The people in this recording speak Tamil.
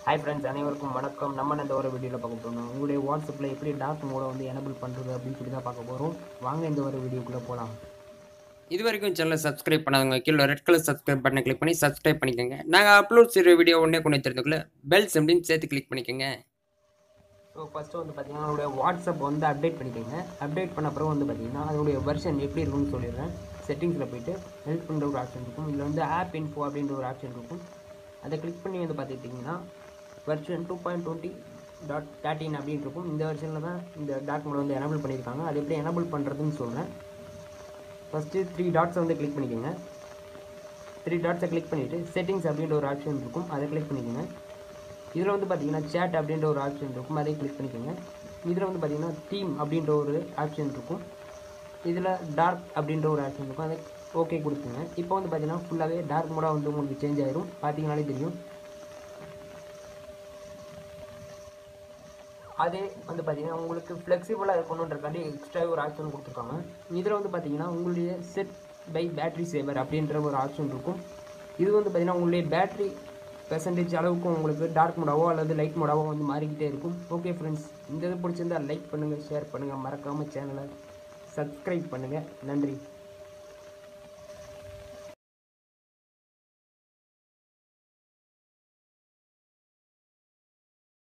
ஹாய் ஃப்ரெண்ட்ஸ் அனைவருக்கும் வணக்கம் நம்ம இந்த ஒரு வீடியோவில் பார்க்க போகிறோம் உங்களுடைய வாட்ஸ்அப்பில் எப்படி டார்க் மோடை வந்து எனபிள் பண்ணுறது அப்படின்னு சொல்லி தான் பார்க்க போகிறோம் வாங்க இந்த ஒரு வீடியோக்குள்ளே போகலாம் இது வரைக்கும் சேனலை சப்ஸ்கிரைப் பண்ணாதவங்க கீழே ரெட் கலர் சப்ஸ்கிரைப் பட்டனை கிளிக் பண்ணி சப்ஸ்கிரைப் பண்ணிக்கோங்க நாங்கள் அப்லோட் செய்கிற வீடியோ உடனே கொண்டு தெரிஞ்சுக்கல பெல் சிம்லையும் சேர்த்து கிளிக் பண்ணிக்கோங்க ஸோ ஃபஸ்ட்டு வந்து பார்த்தீங்கன்னா உங்களுடைய வாட்ஸ்அப் வந்து அப்டேட் பண்ணிக்கோங்க அப்டேட் பண்ண அப்புறம் வந்து பார்த்தீங்கன்னா அதனுடைய வெர்ஷன் எப்படி இருக்கும்னு சொல்லிடுறேன் செட்டிங்ஸில் போயிட்டு ஹெல்ப் பண்ணுற ஒரு ஆப்ஷன் இருக்கும் இதில் வந்து ஆப் இன்ஃபோ அப்படின்ற ஒரு ஆப்ஷன் இருக்கும் அதை கிளிக் பண்ணி வந்து பார்த்துக்கிட்டிங்கன்னா version two point twenty dot thirteen அப்படின்னு இருக்கும் இந்த வெர்ஷனில் தான் இந்த டாட் மோட் வந்து எனபிள் பண்ணியிருக்காங்க அது எப்படி எனபிள் பண்ணுறதுன்னு சொல்கிறேன் ஃபஸ்ட்டு த்ரீ டாட்ஸை வந்து கிளிக் பண்ணிக்கோங்க த்ரீ டாட்ஸை கிளிக் பண்ணிவிட்டு செட்டிங்ஸ் அப்படின்ற ஒரு ஆப்ஷன் இருக்கும் அதை கிளிக் பண்ணிக்கோங்க இதில் வந்து பார்த்தீங்கன்னா சேட் அப்படின்ற ஒரு ஆப்ஷன் இருக்கும் அதை கிளிக் பண்ணிக்கோங்க இதில் வந்து பார்த்தீங்கன்னா தீம் அப்படின்ற ஒரு ஆப்ஷன் இருக்கும் இதில் டார்க் அப்படின்ற ஒரு ஆப்ஷன் இருக்கும் அதை ஓகே கொடுத்துங்க இப்போ வந்து பார்த்தீங்கன்னா ஃபுல்லாகவே டார்க் மோடாக வந்து உங்களுக்கு சேஞ்ச் ஆயிரும் பார்த்தீங்கனாலே தெரியும் அதே வந்து பார்த்தீங்கன்னா உங்களுக்கு ஃப்ளெக்சிபிளாக இருக்கணுன்றக்காண்டி எக்ஸ்ட்ரா ஒரு ஆப்ஷன் கொடுத்துருக்காங்க இதில் வந்து பார்த்தீங்கன்னா உங்களுடைய செட் பை பேட்டரி சேவர் அப்படின்ற ஒரு ஆப்ஷன் இருக்கும் இது வந்து பார்த்தீங்கன்னா உங்களுடைய பேட்டரி பெர்சன்டேஜ் அளவுக்கு உங்களுக்கு டார்க் மோடாவோ அல்லது லைட் மோடாவோ வந்து மாறிக்கிட்டே இருக்கும் ஓகே ஃப்ரெண்ட்ஸ் இந்த இது பிடிச்சிருந்தா லைக் பண்ணுங்கள் ஷேர் பண்ணுங்கள் மறக்காமல் சேனலை சப்ஸ்கிரைப் பண்ணுங்கள் நன்றி